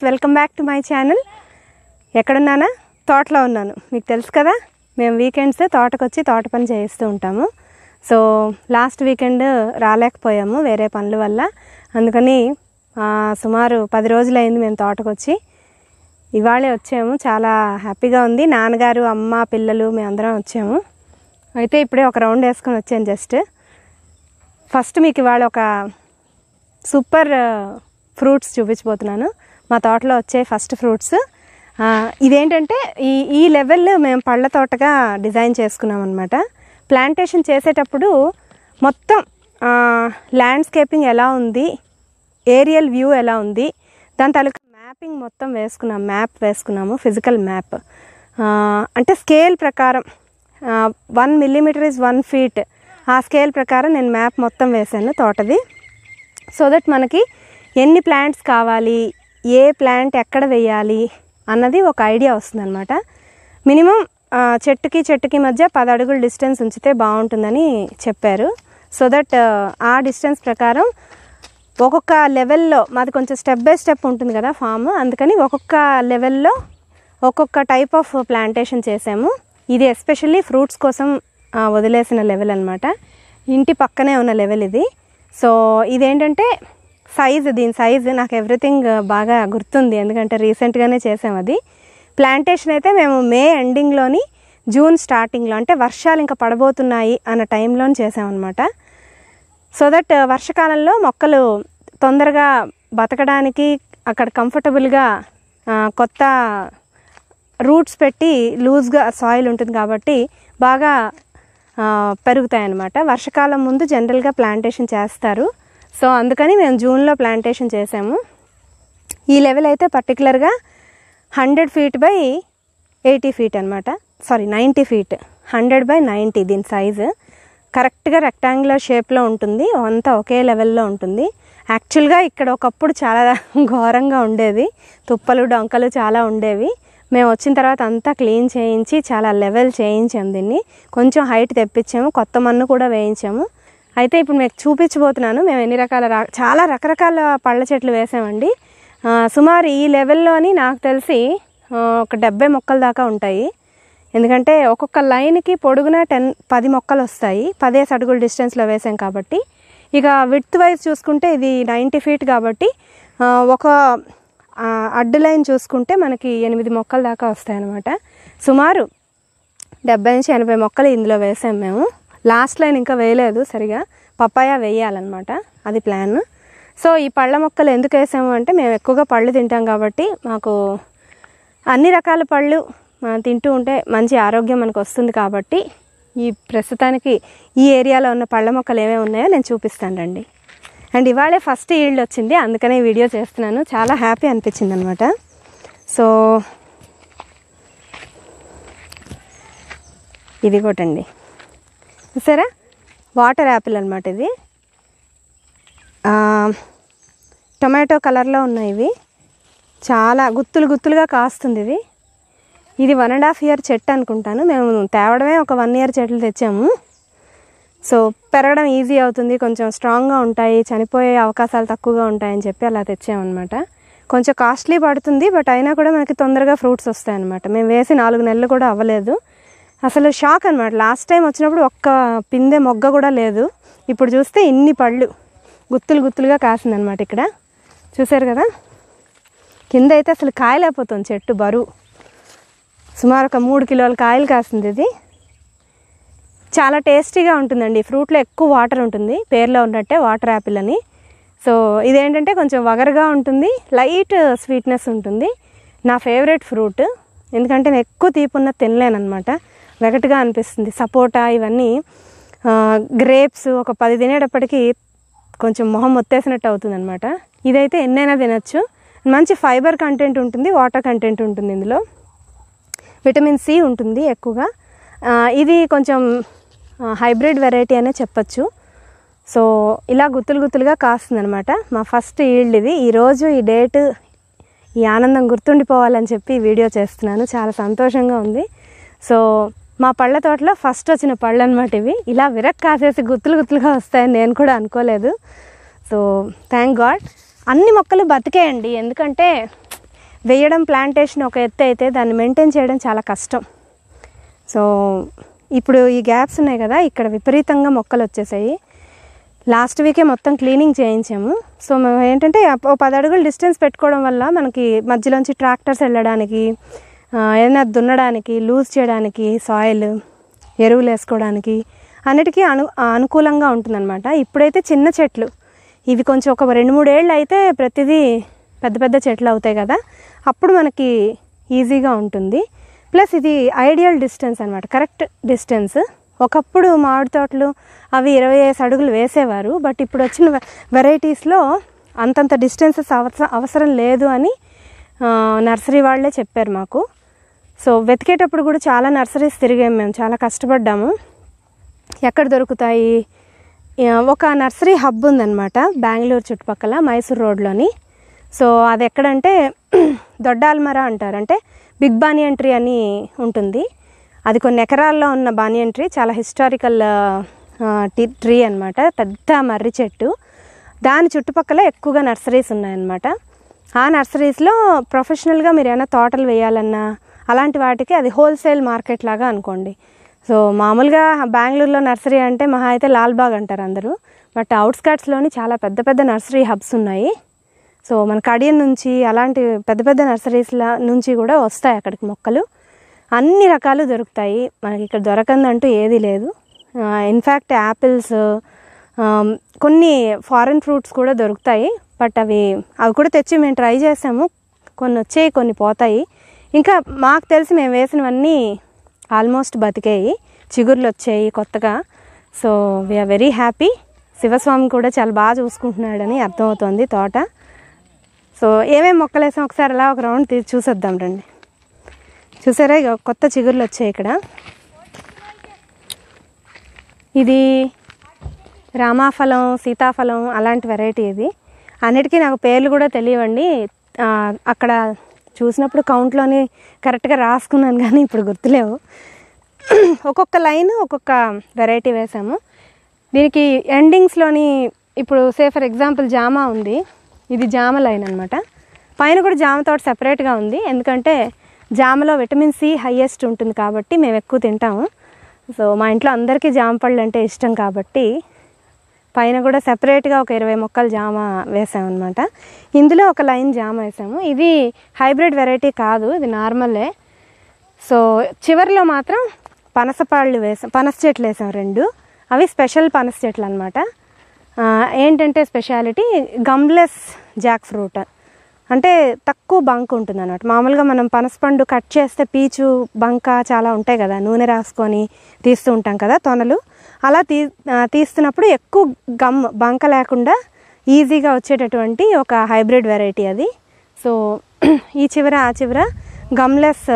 welcome back to my channel ఎక్కడున్నానా తోటలో ఉన్నాను మీకు తెలుసు కదా మేము వీకెండ్స్ తోటకు వచ్చి తోట పని చేయిస్తూ ఉంటాము సో లాస్ట్ వీకెండ్ రాలేకపోయాము వేరే పనుల వల్ల అందుకని ఆ, సుమారు పది రోజులైంది మేము తోటకు వచ్చి ఇవాళే వచ్చాము చాలా హ్యాపీగా ఉంది నాన్నగారు అమ్మ పిల్లలు మేమందరం వచ్చాము అయితే ఇప్పుడే ఒక రౌండ్ వేసుకొని వచ్చాను జస్ట్ ఫస్ట్ మీకు ఇవాళ ఒక సూపర్ ఫ్రూట్స్ చూపించబోతున్నాను మా తోటలో వచ్చే ఫస్ట్ ఫ్రూట్స్ ఆ, ఇదేంటంటే ఈ ఈ లెవెల్ మేము పళ్ళ తోటగా డిజైన్ చేసుకున్నాం అనమాట ప్లాంటేషన్ చేసేటప్పుడు మొత్తం ల్యాండ్స్కేపింగ్ ఎలా ఉంది ఏరియల్ వ్యూ ఎలా ఉంది దాని తాలూకా మ్యాపింగ్ మొత్తం వేసుకున్నాం మ్యాప్ వేసుకున్నాము ఫిజికల్ మ్యాప్ అంటే స్కేల్ ప్రకారం one millimetre is one feet ఆ స్కేల్ ప్రకారం నేను మ్యాప్ మొత్తం వేశాను తోటది సో దట్ మనకి ఎన్ని ప్లాంట్స్ కావాలి ఏ ప్లాంట్ ఎక్కడ వేయాలి అన్నది ఒక ఐడియా వస్తుందన్నమాట మినిమం ఆ, చెట్టుకి చెట్టుకి మధ్య పది అడుగుల డిస్టెన్స్ ఉంచితే బాగుంటుందని చెప్పారు సో దట్ ఆ డిస్టెన్స్ ప్రకారం ఒక్కొక్క లెవెల్లో మాది కొంచెం స్టెప్ బై స్టెప్ ఉంటుంది కదా ఫామ్ అందుకని ఒక్కొక్క లెవెల్లో ఒక్కొక్క టైప్ ఆఫ్ ప్లాంటేషన్ చేసాము ఇది ఎస్పెషల్లీ ఫ్రూట్స్ కోసం ఆ, వదిలేసిన లెవెల్ అనమాట ఇంటి పక్కనే ఉన్న లెవెల్ ఇది సో ఇదేంటంటే సైజ్ దీని సైజ్ నాకు ఎవ్రీథింగ్ బాగా గుర్తుంది ఎందుకంటే రీసెంట్గానే చేసాం అది ప్లాంటేషన్ అయితే మేము మే ఎండింగ్లోని జూన్ స్టార్టింగ్లో అంటే వర్షాలు ఇంకా పడబోతున్నాయి అన్న టైంలో చేసామన్నమాట సో దట్ వర్షకాలంలో మొక్కలు తొందరగా బతకడానికి అక్కడ కంఫర్టబుల్గా ఆ, కొత్త రూట్స్ పెట్టి లూజ్గా సాయిల్ ఉంటుంది కాబట్టి బాగా పెరుగుతాయి అన్నమాట వర్షకాలం ముందు జనరల్గా ప్లాంటేషన్ చేస్తారు సో అందుకని మేము జూన్లో ప్లాంటేషన్ చేసాము ఈ లెవెల్ అయితే పర్టికులర్గా hundred feet by eighty feet అనమాట sorry ninety feet hundred by ninety దీని సైజు కరెక్ట్గా రెక్టాంగులర్ షేప్లో ఉంటుంది అంతా ఒకే లెవెల్లో ఉంటుంది యాక్చువల్గా ఇక్కడ ఒకప్పుడు చాలా ఘోరంగా ఉండేది తుప్పలు డొంకలు చాలా ఉండేవి మేము వచ్చిన తర్వాత అంతా క్లీన్ చేయించి చాలా లెవెల్ చేయించాము దీన్ని కొంచెం హైట్ తెప్పించాము కొత్త మన్ను కూడా వేయించాము అయితే ఇప్పుడు మీకు చూపించబోతున్నాను మేము ఎన్ని రకాల రా చాలా రకరకాల పళ్ళ చెట్లు వేసామండి ఆ, సుమారు ఈ లెవెల్లోని నాకు తెలిసి ఆ, ఒక డెబ్బై మొక్కల దాకా ఉంటాయి ఎందుకంటే ఒక్కొక్క లైన్కి పొడుగున టెన్ పది మొక్కలు వస్తాయి పదేసి అడుగుల డిస్టెన్స్లో వేసాం కాబట్టి ఇక విడ్త్ వైజ్ చూసుకుంటే ఇది నైంటీ ఫీట్ కాబట్టి ఆ, ఒక ఆ, అడ్డు లైన్ చూసుకుంటే మనకి ఎనిమిది మొక్కల దాకా వస్తాయి అన్నమాట సుమారు డెబ్బై నుంచి ఎనభై మొక్కలు ఇందులో వేసాం మేము లాస్ట్ లైన్ ఇంకా వేయలేదు సరిగా పప్పాయ వేయాలన్నమాట అది ప్లాన్ సో ఈ పళ్ళ మొక్కలు ఎందుకు వేసాము అంటే మేము ఎక్కువగా పళ్ళు తింటాం కాబట్టి మాకు అన్ని రకాల పళ్ళు ఆ, తింటూ ఉంటే మంచి ఆరోగ్యం మనకు వస్తుంది కాబట్టి ఈ ప్రస్తుతానికి ఈ ఏరియాలో ఉన్న పళ్ళ మొక్కలు ఏమేమి ఉన్నాయో నేను చూపిస్తాను రండి అండ్ ఇవాళే ఫస్ట్ ఈల్డ్ వచ్చింది అందుకనే ఈ వీడియో చేస్తున్నాను చాలా హ్యాపీ అనిపించింది అనమాట సో ఇది కొట్టండి చూసారా వాటర్ యాపిల్ అనమాట ఇది ఆ, టొమాటో కలర్లో ఉన్నాయి ఇవి చాలా గుత్తులు గుత్తులుగా కాస్తుంది ఇది ఇది వన్ అండ్ హాఫ్ ఇయర్ చెట్టు అనుకుంటాను మేము తేవడమే ఒక వన్ ఇయర్ చెట్లు తెచ్చాము సో పెరగడం ఈజీ అవుతుంది కొంచెం స్ట్రాంగ్గా ఉంటాయి చనిపోయే అవకాశాలు తక్కువగా ఉంటాయని చెప్పి అలా తెచ్చామన్నమాట కొంచెం కాస్ట్లీ పడుతుంది బట్ అయినా కూడా మనకి తొందరగా ఫ్రూట్స్ వస్తాయి అనమాట మేము వేసి నాలుగు నెలలు కూడా అవ్వలేదు అసలు షాక్ అనమాట లాస్ట్ టైం వచ్చినప్పుడు ఒక్క పిందె మొగ్గ కూడా లేదు ఇప్పుడు చూస్తే ఇన్ని పళ్ళు గుత్తులు గుత్తులుగా కాసిందనమాట ఇక్కడ చూసారు కదా కింద అయితే అసలు కాయలేకపోతుంది చెట్టు బరువు సుమారు ఒక మూడు కిలోల కాయలు కాసింది ఇది చాలా టేస్టీగా ఉంటుందండి ఫ్రూట్లో ఎక్కువ వాటర్ ఉంటుంది పేర్లో ఉన్నట్టే వాటర్ యాపిల్ అని సో ఇదేంటంటే కొంచెం వగరుగా ఉంటుంది లైట్ స్వీట్నెస్ ఉంటుంది నా ఫేవరెట్ ఫ్రూట్ ఎందుకంటే నేను ఎక్కువ తీపున్న తినలేను అనమాట వెగటుగా అనిపిస్తుంది సపోటా ఇవన్నీ గ్రేప్స్ ఒక పది తినేటప్పటికి కొంచెం మొహం మొత్తేసినట్టు అవుతుంది అనమాట ఇదైతే ఎన్నైనా తినచ్చు మంచి ఫైబర్ కంటెంట్ ఉంటుంది వాటర్ కంటెంట్ ఉంటుంది ఇందులో విటమిన్ సి ఉంటుంది ఎక్కువగా ఆ, ఇది కొంచెం హైబ్రిడ్ వెరైటీ అనే చెప్పచ్చు సో ఇలా గుత్తులు గుత్తులుగా కాస్తుందనమాట మా ఫస్ట్ ఈల్డ్ ఇది ఈరోజు ఈ డేట్ ఈ ఆనందం గుర్తుండిపోవాలని చెప్పి ఈ వీడియో చేస్తున్నాను చాలా సంతోషంగా ఉంది సో మా పళ్ళ తోటలో ఫస్ట్ వచ్చిన పళ్ళు అనమాట ఇవి ఇలా విరక్ కాసేసి గుత్తులు గుత్తులుగా వస్తాయని నేను కూడా అనుకోలేదు సో థ్యాంక్ గాడ్ అన్ని మొక్కలు బతికేయండి ఎందుకంటే వేయడం ప్లాంటేషన్ ఒక ఎత్తు అయితే దాన్ని మెయింటైన్ చేయడం చాలా కష్టం సో ఇప్పుడు ఈ గ్యాప్స్ ఉన్నాయి కదా ఇక్కడ విపరీతంగా మొక్కలు వచ్చేసాయి లాస్ట్ వీకే మొత్తం క్లీనింగ్ చేయించాము సో మేము ఏంటంటే ఓ పది అడుగులు డిస్టెన్స్ పెట్టుకోవడం వల్ల మనకి మధ్యలోంచి ట్రాక్టర్స్ వెళ్ళడానికి ఆ, ఏదైనా దున్నడానికి లూజ్ చేయడానికి సాయిల్ ఎరువులు వేసుకోవడానికి అన్నిటికీ అను అనుకూలంగా ఉంటుందన్నమాట ఇప్పుడైతే చిన్న చెట్లు ఇవి కొంచెం ఒక రెండు మూడేళ్ళు అయితే ప్రతిదీ పెద్ద పెద్ద చెట్లు అవుతాయి కదా అప్పుడు మనకి ఈజీగా ఉంటుంది ప్లస్ ఇది ఐడియల్ డిస్టెన్స్ అనమాట కరెక్ట్ డిస్టెన్స్ ఒకప్పుడు మామిడి తోటలు అవి ఇరవై ఐదు అడుగులు వేసేవారు బట్ ఇప్పుడు వచ్చిన వెరైటీస్లో అంతంత డిస్టెన్సెస్ అవసరం అవసరం లేదు అని ఆ, నర్సరీ వాళ్ళే చెప్పారు మాకు సో వెతికేటప్పుడు కూడా చాలా నర్సరీస్ తిరిగాము మేము చాలా కష్టపడ్డాము ఎక్కడ దొరుకుతాయి ఆ, ఒక నర్సరీ హబ్ ఉందన్నమాట బెంగళూరు చుట్టుపక్కల మైసూర్ రోడ్లోని సో అది ఎక్కడంటే దొడ్డాల్మర అంటారు అంటే బిగ్ బానియన్ ట్రీ అని ఉంటుంది అది కొన్ని ఎకరాల్లో ఉన్న బానియన్ ట్రీ చాలా హిస్టారికల్ టీ ట్రీ అనమాట పెద్ద మర్రి చెట్టు దాని చుట్టుపక్కల ఎక్కువగా నర్సరీస్ ఉన్నాయన్నమాట ఆ నర్సరీస్లో ప్రొఫెషనల్గా మీరు ఏమైనా తోటలు వేయాలన్నా అలాంటి వాటికి అది హోల్సేల్ మార్కెట్ లాగా అనుకోండి సో మామూలుగా బెంగళూరులో నర్సరీ అంటే మహా అయితే లాల్బాగ్ అంటారు అందరూ బట్ అవుట్స్కట్స్లోని చాలా పెద్ద పెద్ద నర్సరీ హబ్స్ ఉన్నాయి సో మన కడియన్ నుంచి అలాంటి పెద్ద పెద్ద నర్సరీస్ల నుంచి కూడా వస్తాయి అక్కడికి మొక్కలు అన్ని రకాలు దొరుకుతాయి మనకి ఇక్కడ దొరకందంటూ ఏది లేదు ఇన్ఫ్యాక్ట్ యాపిల్స్ కొన్ని ఫారెన్ ఫ్రూట్స్ కూడా దొరుకుతాయి బట్ అవి అవి కూడా తెచ్చి మేము ట్రై చేసాము కొన్ని వచ్చాయి కొన్ని పోతాయి ఇంకా మాకు తెలిసి మేము వేసినవన్నీ ఆల్మోస్ట్ బతికాయి చిగుర్లు వచ్చాయి కొత్తగా so we are very happy Shivaswami కూడా చాలా బాగా చూసుకుంటున్నాడని అర్థమవుతోంది తోట సో ఏమేమి మొక్కలు వేసాం ఒకసారి అలా ఒక రౌండ్ తీసి చూసేద్దాం రండి చూసారా ఇక కొత్త చిగుర్లు వచ్చాయి ఇక్కడ ఇది రామాఫలం సీతాఫలం అలాంటి వెరైటీ ఇది అన్నిటికీ నాకు పేర్లు కూడా తెలియవండి ఆ, అక్కడ చూసినప్పుడు కౌంట్లోని కరెక్ట్గా రాసుకున్నాను కానీ ఇప్పుడు గుర్తులేవు ఒక్కొక్క లైన్ ఒక్కొక్క వెరైటీ వేసాము దీనికి ఎండింగ్స్లోని ఇప్పుడు సే ఫర్ ఎగ్జాంపుల్ జామ ఉంది ఇది జామ లైన్ అనమాట పైన కూడా జామ తోట సెపరేట్గా ఉంది ఎందుకంటే జామలో విటమిన్ సి హయ్యెస్ట్ ఉంటుంది కాబట్టి మేము ఎక్కువ తింటాము సో మా ఇంట్లో అందరికీ జామ పళ్ళు అంటే ఇష్టం కాబట్టి పైన కూడా సెపరేట్గా ఒక ఇరవై మొక్కలు జామ వేసామన్నమాట ఇందులో ఒక లైన్ జామ వేసాము ఇది హైబ్రిడ్ వెరైటీ కాదు ఇది నార్మలే సో చివరిలో మాత్రం పనసపాళ్ళు వేసాం పనస చెట్లు వేసాం రెండు అవి స్పెషల్ పనస చెట్లు అనమాట ఏంటంటే స్పెషాలిటీ గమ్లెస్ జాక్ ఫ్రూట్ అంటే తక్కువ బంక్ ఉంటుంది అనమాట మామూలుగా మనం పనసపండు కట్ చేస్తే పీచు బంక చాలా ఉంటాయి కదా నూనె రాసుకొని తీస్తూ ఉంటాం కదా తొనలు అలా తీ ఆ, తీస్తున్నప్పుడు ఎక్కువ గమ్ బంక లేకుండా ఈజీగా వచ్చేటటువంటి ఒక హైబ్రిడ్ వెరైటీ అది సో ఈ చివర ఆ చివర గమ్లెస్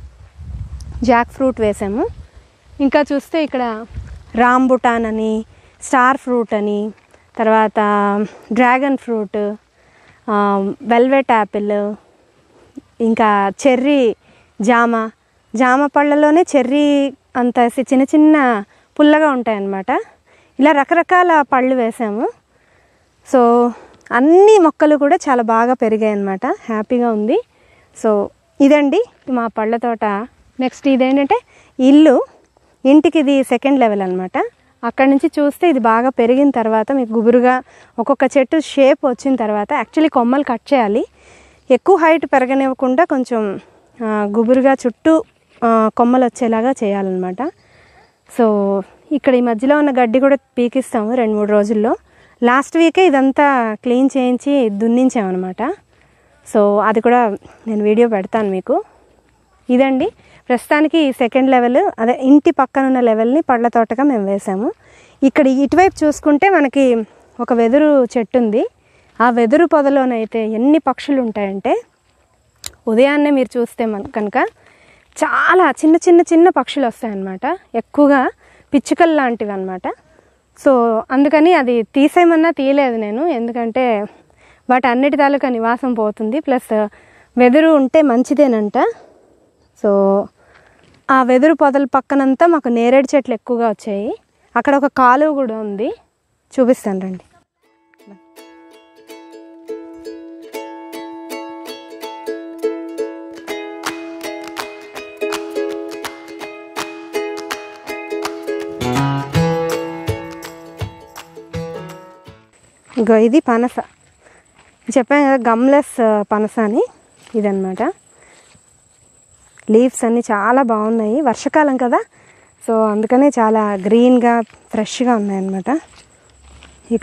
జాక్ ఫ్రూట్ వేసాము ఇంకా చూస్తే ఇక్కడ రాంబుటాన్ అని స్టార్ ఫ్రూట్ అని తర్వాత డ్రాగన్ ఫ్రూట్ వెల్వెట్ యాపిల్ ఇంకా చెర్రీ జామ జామ పళ్ళలోనే చెర్రీ అంత సి- చిన్న చిన్న పుల్లగా ఉంటాయన్నమాట ఇలా రకరకాల పళ్ళు వేసాము సో అన్ని మొక్కలు కూడా చాలా బాగా పెరిగాయి అన్నమాట హ్యాపీగా ఉంది సో ఇదండి మా పళ్ళ తోట నెక్స్ట్ ఇదేంటంటే ఇల్లు ఇంటికి ఇది సెకండ్ లెవెల్ అనమాట అక్కడ నుంచి చూస్తే ఇది బాగా పెరిగిన తర్వాత మీకు గుబురుగా ఒక్కొక్క చెట్టు షేప్ వచ్చిన తర్వాత యాక్చువల్లీ కొమ్మలు కట్ చేయాలి ఎక్కువ హైట్ పెరగనివ్వకుండా కొంచెం ఆ, గుబురుగా చుట్టూ ఆ, కొమ్మలు వచ్చేలాగా చేయాలన్నమాట సో ఇక్కడ ఈ మధ్యలో ఉన్న గడ్డి కూడా పీకిస్తాము రెండు మూడు రోజుల్లో లాస్ట్ వీకే ఇదంతా క్లీన్ చేయించి దున్నించామన్నమాట సో అది కూడా నేను వీడియో పెడతాను మీకు ఇదండి ప్రస్తుతానికి ఈ సెకండ్ లెవెల్ అదే ఇంటి పక్కన ఉన్న లెవెల్ని పళ్ళ తోటగా మేము వేసాము ఇక్కడ ఇటువైపు చూసుకుంటే మనకి ఒక వెదురు చెట్టు ఉంది ఆ వెదురు పొదలోనైతే ఎన్ని పక్షులు ఉంటాయంటే ఉదయాన్నే మీరు చూస్తే మన కనుక చాలా చిన్న చిన్న చిన్న పక్షులు వస్తాయన్నమాట ఎక్కువగా పిచ్చుకలు లాంటివి అనమాట సో అందుకని అది తీసేయమన్నా తీయలేదు నేను ఎందుకంటే వాటి అన్నిటి తాలూకా నివాసం పోతుంది ప్లస్ వెదురు ఉంటే మంచిదేనంట సో ఆ వెదురు పొదల పక్కనంతా మాకు నేరేడు చెట్లు ఎక్కువగా వచ్చాయి అక్కడ ఒక కాలువ కూడా ఉంది చూపిస్తాను రండి ఇగో ఇది పనస చెప్పాను కదా గమ్లెస్ పనస అని ఇదన్నమాట లీవ్స్ అన్నీ చాలా బాగున్నాయి వర్షాకాలం కదా సో అందుకనే చాలా గ్రీన్గా ఫ్రెష్గా ఉన్నాయన్నమాట ఇక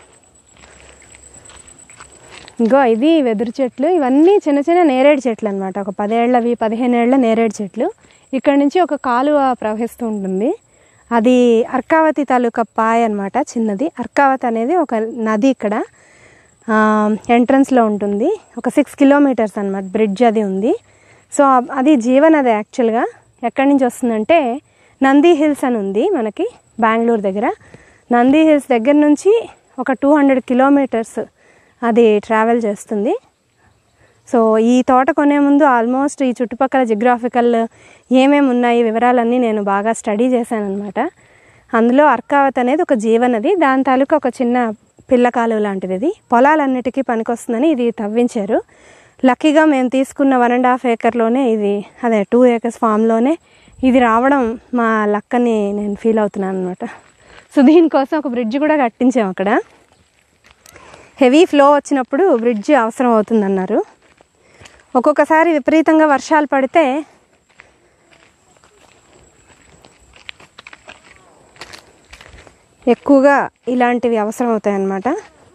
ఇంకో ఇది వెదురు చెట్లు ఇవన్నీ చిన్న చిన్న నేరేడు చెట్లు అనమాట ఒక పదేళ్లవి పదిహేనేళ్ల నేరేడు చెట్లు ఇక్కడ నుంచి ఒక కాలువ ప్రవహిస్తూ ఉంటుంది అది అర్కావతి తాలూకా పాయ్ అనమాట చిన్నది అర్కావతి అనేది ఒక నది ఇక్కడ ఎంట్రన్స్లో ఉంటుంది ఒక సిక్స్ కిలోమీటర్స్ అనమాట బ్రిడ్జ్ అది ఉంది సో ఆ- అది జీవనది యాక్చువల్గా ఎక్కడి నుంచి వస్తుందంటే నంది హిల్స్ అని ఉంది మనకి బెంగళూరు దగ్గర నంది హిల్స్ దగ్గర నుంచి ఒక టూ హండ్రెడ్ కిలోమీటర్స్ అది ట్రావెల్ చేస్తుంది సో ఈ తోట కొనే ముందు ఆల్మోస్ట్ ఈ చుట్టుపక్కల జిగ్రాఫికల్ ఏమేమి ఉన్నాయి వివరాలన్నీ నేను బాగా స్టడీ చేశాను అనమాట అందులో అర్కావత్ అనేది ఒక జీవనది దాని తాలూకా ఒక చిన్న పిల్ల కాలువ లాంటిది ఇది పొలాలన్నిటికీ పనికొస్తుందని ఇది తవ్వించారు లక్కీగా మేము తీసుకున్న వన్ అండ్ హాఫ్ ఏకర్లోనే ఇది అదే టూ ఏకర్స్ ఫామ్లోనే ఇది రావడం మా లక్కని నేను ఫీల్ అవుతున్నాను అనమాట సో దీనికోసం ఒక బ్రిడ్జ్ కూడా కట్టించాం అక్కడ హెవీ ఫ్లో వచ్చినప్పుడు బ్రిడ్జ్ అవసరం అవుతుందన్నారు ఒక్కొక్కసారి విపరీతంగా వర్షాలు పడితే ఎక్కువగా ఇలాంటివి అవసరం అవుతాయి అన్నమాట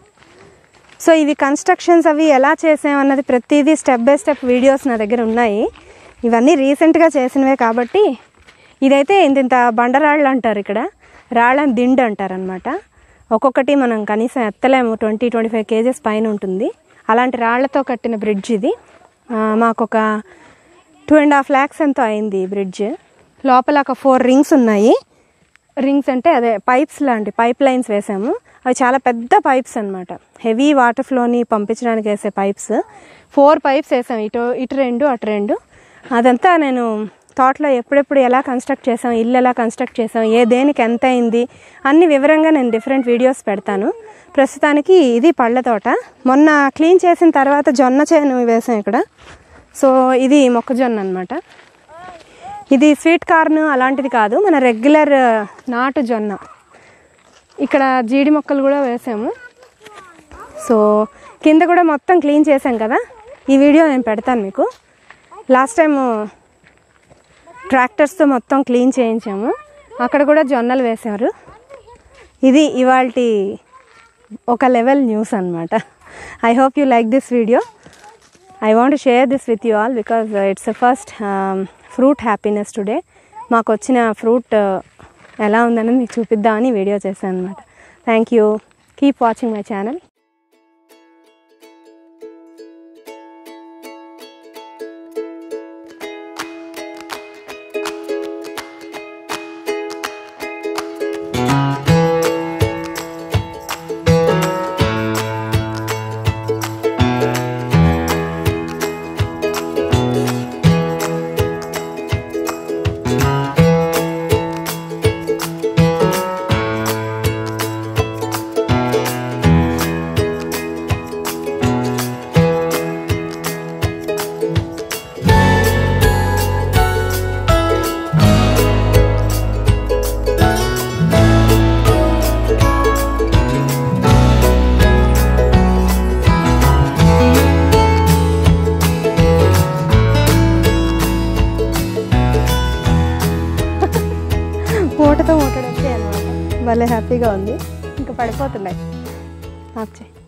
సో ఇవి కన్స్ట్రక్షన్స్ అవి ఎలా చేసామన్నది ప్రతిదీ స్టెప్ బై స్టెప్ వీడియోస్ నా దగ్గర ఉన్నాయి ఇవన్నీ రీసెంట్గా చేసినవే కాబట్టి ఇదైతే ఇంత ఇంత బండరాళ్ళు అంటారు ఇక్కడ రాళ్ళని దిండు అంటారు అనమాట ఒక్కొక్కటి మనం కనీసం ఎత్తలేము ట్వంటీ ట్వంటీ ఫైవ్ కేజెస్ పైన ఉంటుంది అలాంటి రాళ్లతో కట్టిన బ్రిడ్జ్ ఇది ఆ, మాకు ఒక టూ అండ్ హాఫ్ ల్యాక్స్ ఎంతో అయింది ఈ బ్రిడ్జ్ లోపల ఒక ఫోర్ రింగ్స్ ఉన్నాయి రింగ్స్ అంటే అదే పైప్స్ లాంటి పైప్ లైన్స్ వేసాము అవి చాలా పెద్ద పైప్స్ అన్నమాట హెవీ వాటర్ ఫ్లోని పంపించడానికి వేసే పైప్స్ ఫోర్ పైప్స్ వేసాం ఇటు ఇటు రెండు అటు రెండు అదంతా నేను తోటలో ఎప్పుడెప్పుడు ఎలా కన్స్ట్రక్ట్ చేసాం ఇల్లు ఎలా కన్స్ట్రక్ట్ చేసాం ఏ దేనికి ఎంత అయింది అన్ని వివరంగా నేను డిఫరెంట్ వీడియోస్ పెడతాను ప్రస్తుతానికి ఇది పళ్ళ తోట మొన్న క్లీన్ చేసిన తర్వాత జొన్న చేను వేసాం ఇక్కడ సో ఇది మొక్కజొన్న అనమాట ఇది స్వీట్ కార్న్ అలాంటిది కాదు మన రెగ్యులర్ నాటు జొన్న ఇక్కడ జీడి మొక్కలు కూడా వేసాము సో కింద కూడా మొత్తం క్లీన్ చేసాం కదా ఈ వీడియో నేను పెడతాను మీకు లాస్ట్ టైం ట్రాక్టర్స్తో మొత్తం క్లీన్ చేయించాము అక్కడ కూడా జొన్నలు వేశారు ఇది ఇవాళ ఒక లెవెల్ న్యూస్ అనమాట I hope you like this video I want share this with you all because it's first fruit happiness today మాకు వచ్చిన ఫ్రూట్ ఎలా ఉందనేది మీకు చూపిద్దామని వీడియో చేశాను అనమాట thank you keep watching my channel మూటతో మూటడొచ్చాయి అనమాట భలే హ్యాపీగా ఉంది ఇంకా పడిపోతున్నాయి ఆప్ చేయి